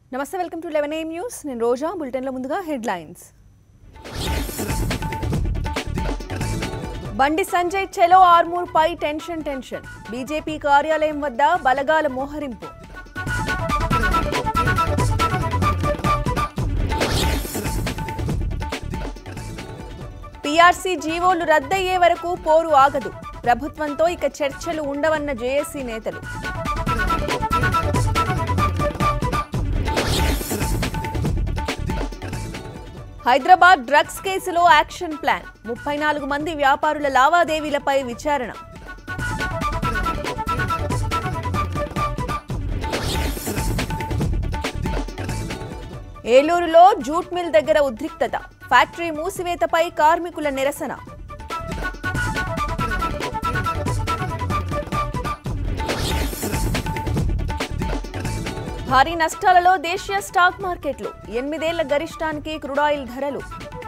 నమస్తే welcome to eleven M news నేను రోజా బులెటిన్లో ముందుగా హెడ్లైన్స్ బండి సంజయ్ చెలో ఆర్మూర్ పై టెన్షన్ టెన్షన్ బీజేపీ కార్యాలయం వద్ద బలగాల మోహరింపు పీఆర్సీ జీవోలు రద్దయ్యే వరకు పోరు ఆగదు ప్రభుత్వంతో ఇక చర్చలు ఉండవన్న జేఏసీ నేతలు హైదరాబాద్ డ్రగ్స్ కేసులో యాక్షన్ ప్లాన్ ముప్పై నాలుగు మంది వ్యాపారుల లావాదేవీలపై విచారణ ఏలూరులో జూట్ మిల్ దగ్గర ఉద్రిక్తత ఫ్యాక్టరీ మూసివేతపై కార్మికుల నిరసన భారీ నష్టాలలో దేశీయ స్టాక్ మార్కెట్లు ఎనిమిదేళ్ల గరిష్టానికి క్రూడాయిల్ ధరలు